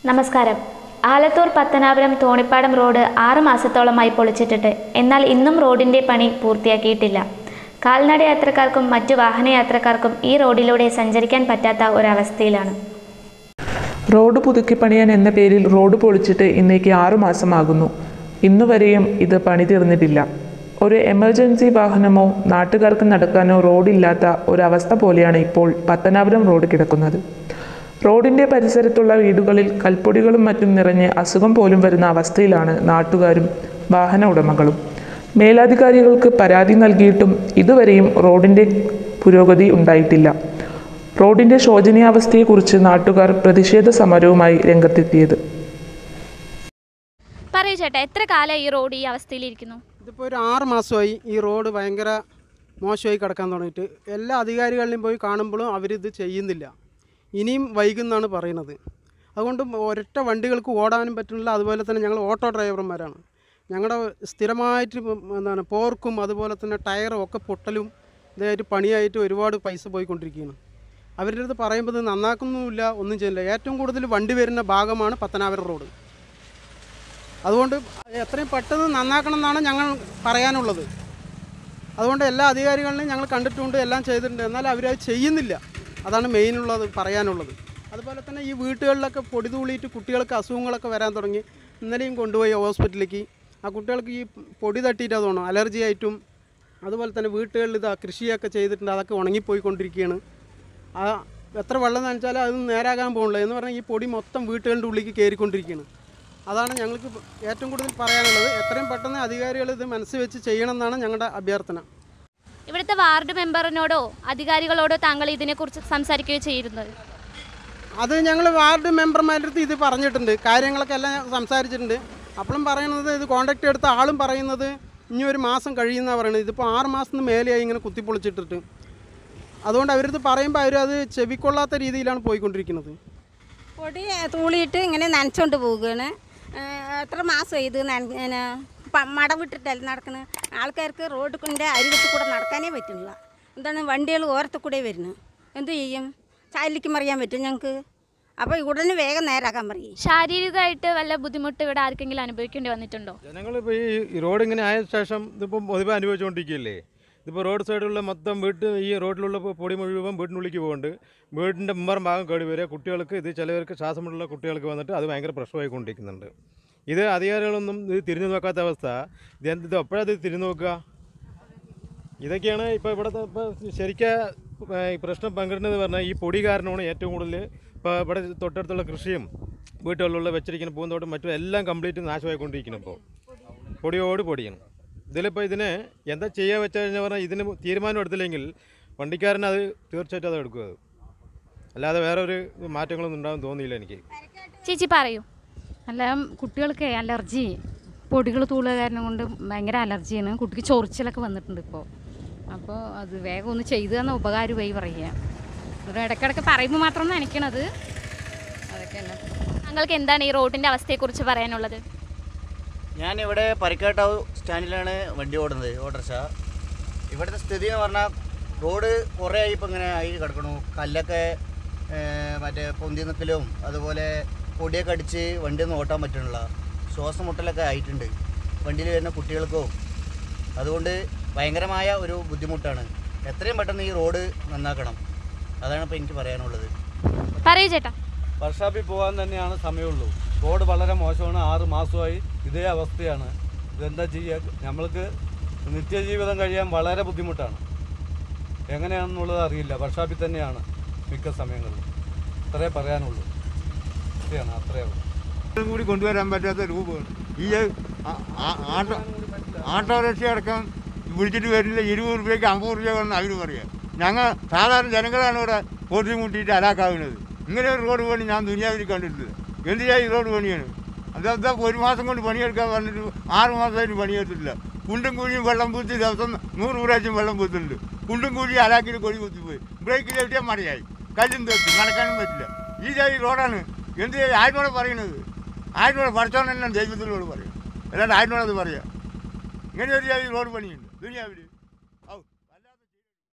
നമസ്കാരം ആലത്തൂർ പത്തനാപുരം തോണിപ്പാടം റോഡ് ആറ് മാസത്തോളമായി പൊളിച്ചിട്ടിട്ട് എന്നാൽ ഇന്നും റോഡിന്റെ പണി പൂർത്തിയാക്കിയിട്ടില്ല കാൽനട യാത്രക്കാർക്കും മറ്റു വാഹനയാത്രക്കാർക്കും ഈ റോഡിലൂടെ സഞ്ചരിക്കാൻ പറ്റാത്ത ഒരവസ്ഥയിലാണ് റോഡ് പുതുക്കി പണിയാൻ എന്ന പേരിൽ റോഡ് പൊളിച്ചിട്ട് ഇന്നേക്ക് ആറു മാസമാകുന്നു ഇന്നുവരെയും ഇത് പണി തീർന്നിട്ടില്ല ഒരു എമർജൻസി വാഹനമോ നാട്ടുകാർക്ക് നടക്കാനോ റോഡില്ലാത്ത ഒരവസ്ഥ പോലെയാണ് ഇപ്പോൾ പത്തനാപുരം റോഡ് കിടക്കുന്നത് റോഡിന്റെ പരിസരത്തുള്ള വീടുകളിൽ കൽപ്പൊടികളും മറ്റും നിറഞ്ഞ് അസുഖം പോലും വരുന്ന അവസ്ഥയിലാണ് നാട്ടുകാരും വാഹന ഉടമകളും മേലധികാരികൾക്ക് പരാതി നൽകിയിട്ടും ഇതുവരെയും റോഡിന്റെ പുരോഗതി ഉണ്ടായിട്ടില്ല റോഡിന്റെ ശോചനീയാവസ്ഥയെക്കുറിച്ച് നാട്ടുകാർ പ്രതിഷേധ സമരവുമായി രംഗത്തെത്തിയത് പറയൂ ചേട്ടാ എത്ര കാലം ഈ റോഡ് ഈ അവസ്ഥയിലിരിക്കുന്നു ഇതിപ്പോൾ ഒരു ആറ് മാസമായി ഈ റോഡ് ഭയങ്കര മോശമായി കിടക്കാൻ തുടങ്ങിയിട്ട് എല്ലാ അധികാരികളിലും പോയി കാണുമ്പോഴും അവരിത് ചെയ്യുന്നില്ല ഇനിയും വൈകുന്നാണ് പറയുന്നത് അതുകൊണ്ട് ഒരൊറ്റ വണ്ടികൾക്ക് ഓടാനും പറ്റുന്നില്ല അതുപോലെ തന്നെ ഞങ്ങൾ ഓട്ടോ ഡ്രൈവർമാരാണ് ഞങ്ങളുടെ സ്ഥിരമായിട്ട് ഇപ്പം എന്താണ് പോർക്കും അതുപോലെ തന്നെ ടയറും ഒക്കെ പൊട്ടലും ഇതായിട്ട് പണിയായിട്ട് ഒരുപാട് പൈസ പോയിക്കൊണ്ടിരിക്കുകയാണ് അവരുടെ അടുത്ത് പറയുമ്പോൾ ഇത് നന്നാക്കുന്നുമില്ല ഒന്നും ചെയ്യില്ല ഏറ്റവും കൂടുതൽ വണ്ടി വരുന്ന ഭാഗമാണ് പത്തനാപുരം റോഡ് അതുകൊണ്ട് എത്രയും പെട്ടെന്ന് നന്നാക്കണം എന്നാണ് ഞങ്ങൾ പറയാനുള്ളത് അതുകൊണ്ട് എല്ലാ അധികാരികളിലും ഞങ്ങൾ കണ്ടിട്ടുണ്ട് എല്ലാം ചെയ്തിട്ടുണ്ട് എന്നാൽ അവരത് ചെയ്യുന്നില്ല അതാണ് മെയിനുള്ളത് പറയാനുള്ളത് അതുപോലെ തന്നെ ഈ വീട്ടുകളിലൊക്കെ പൊടി തൂളിയിട്ട് കുട്ടികൾക്ക് അസുഖങ്ങളൊക്കെ വരാൻ തുടങ്ങി ഇന്നലെയും കൊണ്ടുപോയി ഹോസ്പിറ്റലിലേക്ക് ആ കുട്ടികൾക്ക് ഈ പൊടി തട്ടിയിട്ട് തോന്നും അലർജി ആയിട്ടും അതുപോലെ തന്നെ വീട്ടുകളിൽ ഇതാ കൃഷിയൊക്കെ ചെയ്തിട്ടുണ്ട് അതൊക്കെ ഉണങ്ങിപ്പോയിക്കൊണ്ടിരിക്കുകയാണ് ആ എത്ര വെള്ളം നനച്ചാലും അത് നേരാകാൻ പോകുന്നില്ല എന്ന് പറഞ്ഞാൽ ഈ പൊടി മൊത്തം വീട്ടുകളുടെ ഉള്ളിലേക്ക് കയറിക്കൊണ്ടിരിക്കുകയാണ് അതാണ് ഞങ്ങൾക്ക് ഏറ്റവും കൂടുതൽ പറയാനുള്ളത് എത്രയും പെട്ടെന്ന് അധികാരികൾ ഇത് മനസ്സ് വെച്ച് ചെയ്യണം എന്നാണ് ഞങ്ങളുടെ അഭ്യർത്ഥന ഇവിടുത്തെ വാർഡ് മെമ്പറിനോടോ അധികാരികളോടോ താങ്കൾ ഇതിനെക്കുറിച്ച് സംസാരിക്കുകയോ ചെയ്തിരുന്നത് അത് ഞങ്ങൾ വാർഡ് മെമ്പർമാരുടെ അടുത്ത് ഇത് പറഞ്ഞിട്ടുണ്ട് കാര്യങ്ങളൊക്കെ എല്ലാം സംസാരിച്ചിട്ടുണ്ട് അപ്പോഴും പറയുന്നത് ഇത് കോണ്ടാക്ട് എടുത്ത ആളും പറയുന്നത് ഇനി ഒരു മാസം കഴിയുന്നതാണ് പറയുന്നത് ഇതിപ്പോൾ ആറ് മാസത്തിന് മേലെയായി ഇങ്ങനെ കുത്തിപ്പൊളിച്ചിട്ടിട്ട് അതുകൊണ്ട് അവരത് പറയുമ്പോൾ അവരത് ചെവിക്കൊള്ളാത്ത രീതിയിലാണ് പോയിക്കൊണ്ടിരിക്കുന്നത് പൊടി തൂളിയിട്ട് ഇങ്ങനെ നനച്ചോണ്ട് പോവുകയാണ് ഏഹ് എത്ര മാസം ഇത് നന- ഇങ്ങനെ പ- മടവിട്ടിട്ടല്ല നടക്കുന്നത് ആൾക്കാർക്ക് റോഡിൻ്റെ അരികത്ത് കൂടെ നടക്കാനേ പറ്റുന്നില്ല എന്താണ് വണ്ടികൾ ഓരത്ത് കൂടെ വരുന്നത് എന്ത് ചെയ്യും ചാലിലേക്ക് മറിയാൻ പറ്റും ഞങ്ങൾക്ക് അപ്പോൾ ഉടനെ വേഗം നേരാക്കാൻ പറയും ശാരീരികമായിട്ട് വല്ല ബുദ്ധിമുട്ട് ഇവിടെ ആർക്കെങ്കിലും അനുഭവിക്കേണ്ടി വന്നിട്ടുണ്ടോ ജനങ്ങളിപ്പോൾ ഈ റോഡ് ഇങ്ങനെ ആയ ശേഷം ഇതിപ്പം പൊതുവെ അനുഭവിച്ചുകൊണ്ടിരിക്കുകയല്ലേ ഇതിപ്പോൾ റോഡ് സൈഡിലുള്ള മൊത്തം വീട്ട് ഈ റോഡിലുള്ള പൊ- പൊടി മുഴുവൻ വീട്ടിനുള്ളിലേക്ക് പോകുന്നുണ്ട് വീടിൻ്റെ മുമ്പറ ഭാഗം കേടി വരിക കുട്ടികൾക്ക് ഇത് ചിലവർക്ക് ശ്വാസമുള്ള കുട്ടികൾക്ക് വന്നിട്ട് അത് ഭയങ്കര പ്രശ്നമായിക്കൊണ്ടിരിക്കുന്നുണ്ട് ഇത് അധികാരികളൊന്നും ഇത് തിരിഞ്ഞു നോക്കാത്ത അവസ്ഥ ഇത് എന്ത് ഇത് എപ്പോഴാണ് ഇത് തിരിഞ്ഞു നോക്കുക ഇതൊക്കെയാണ് ഇപ്പോൾ ഇവിടുത്തെ ഇപ്പോൾ ശരിക്കും ഈ പ്രശ്നം പങ്കിടുന്നത് പറഞ്ഞാൽ ഈ പൊടി കാരണമാണ് ഏറ്റവും കൂടുതൽ ഇപ്പോൾ ഇവിടെ തൊട്ടടുത്തുള്ള കൃഷിയും വീട്ടുകളിലുള്ള വെച്ചിരിക്കുന്ന പൂന്തോട്ടം മറ്റും എല്ലാം കംപ്ലീറ്റ് നാശമായിക്കൊണ്ടിരിക്കണം ഇപ്പോൾ പൊടിയോട് പൊടിയാണ് ഇതിലിപ്പോൾ ഇതിന് എന്താ ചെയ്യുക വെച്ച് കഴിഞ്ഞാൽ പറഞ്ഞാൽ ഇതിന് തീരുമാനം എടുത്തില്ലെങ്കിൽ വണ്ടിക്കാരൻ അത് തീർച്ചയായിട്ടും അത് എടുക്കും അത് അല്ലാതെ വേറെ ഒരു മാറ്റങ്ങളൊന്നും ഉണ്ടാകും തോന്നിയില്ല എനിക്ക് ചേച്ചി പറയൂ അല്ല കുട്ടികൾക്ക് അലർജി പൊടികൾ തൂളുക കാരണം കൊണ്ട് ഭയങ്കര അലർജിയാണ് കുട്ടിക്ക് ചൊറിച്ചിലൊക്കെ വന്നിട്ടുണ്ട് ഇപ്പോൾ അപ്പോൾ അത് വേഗം ഒന്ന് ചെയ്തു തന്ന ഉപകാരമായി പറയുക ഇവിടെ ഇടയ്ക്കിടയ്ക്ക് പറയുമ്പോൾ മാത്രം നനയ്ക്കണത് അതൊക്കെയല്ല താങ്കൾക്ക് എന്താണ് ഈ റോഡിന്റെ അവസ്ഥയെക്കുറിച്ച് പറയാനുള്ളത് ഞാനിവിടെ പരിക്കാട്ടാവ് സ്റ്റാൻഡിലാണ് വണ്ടി ഓടുന്നത് ഓട്ടർഷ ഇവിടുത്തെ സ്ഥിതി എന്ന് പറഞ്ഞാൽ റോഡ് കുറേ ആയി ഇപ്പം ഇങ്ങനെ ആയി കിടക്കണു കല്ലൊക്കെ ഏർ, മറ്റേ പൊന്തി നിൽക്കലും അതുപോലെ പൊടിയൊക്കെ അടിച്ച് വണ്ടിയൊന്നും ഓട്ടാൻ പറ്റണില്ല ശ്വാസം മുട്ടലൊക്കെ ആയിട്ടുണ്ട് വണ്ടിയിൽ വരുന്ന കുട്ടികൾക്കും അതുകൊണ്ട് ഭയങ്കരമായ ഒരു ബുദ്ധിമുട്ടാണ് എത്രയും പെട്ടെന്ന് ഈ റോഡ് നന്നാക്കണം അതാണ് ഇപ്പോൾ എനിക്ക് പറയാനുള്ളത് പറയൂ ചേട്ടാ വർഷാപ്പിൽ പോകാൻ തന്നെയാണ് സമയമുള്ളൂ റോഡ് വളരെ മോശമാണ് ആറ് മാസമായി ഇതേ അവസ്ഥയാണ് ഇതെന്താ ചെയ്യുക നമ്മൾക്ക് നിത്യജീവിതം കഴിയാൻ വളരെ ബുദ്ധിമുട്ടാണ് എങ്ങനെയാണെന്നുള്ളത് അറിയില്ല വർഷാപ്പിൽ തന്നെയാണ് മിക്ക സമയങ്ങളിലും അത്രേ പറയാനുള്ളൂ അത്രയാണ് അത്രേ ഉള്ളൂ ഇതും കൂടി കൊണ്ടുവരാൻ പറ്റാത്ത രൂപമാണ് ഈ ആ- ആ- ആട്ടോ ഓട്ടോറിക്ഷ അടക്കം വിളിച്ചിട്ട് വരുന്നില്ല ഇരുപത് രൂപയ്ക്ക് അമ്പത് രൂപ വേണമെന്ന് അവർ പറയാം ഞങ്ങൾ സാധാരണ ജനങ്ങളാണ് ഇവിടെ പൊതിമുട്ടിയിട്ട് അലാക്കാവുന്നത് ഇങ്ങനെ ഒരു റോഡ് പണി ഞാൻ ദുനിയാവിൽ കണ്ടിട്ടില്ല എന്തിനാ ഈ റോഡ് പണിയാണ് അതെന്താ ഒരു മാസം കൊണ്ട് പണിയെടുക്കാൻ പറഞ്ഞിട്ട് ആറ് മാസമായിട്ട് പണിയെടുത്തിട്ടില്ല കുണ്ടും കുഴിയും വെള്ളം പൂത്തി ദിവസം നൂറ് പ്രാവശ്യം വെള്ളം പൂത്തുന്നുണ്ട് കുണ്ടും കുഴി അലാക്കിയിട്ട് കൊടി കുത്തിപ്പോയി ബ്രേക്കിൽ എവിടെയാ മറിയായി കല്ലും തെറ്റി നടക്കാനും പറ്റില്ല ഈ ജാതി റോഡാണ് എന്ത് ചെയ്യും? ആരോടെ പറയണത് ആരോടെ പഠിച്ചോണെല്ലാം ദൈവത്തിനോട് പറയും അല്ലാണ്ട് ആരോടത് പറയാം ഇങ്ങനെ ഒരു ജാതി റോഡ് പണിയുണ്ട് ദുനിയാവിൽ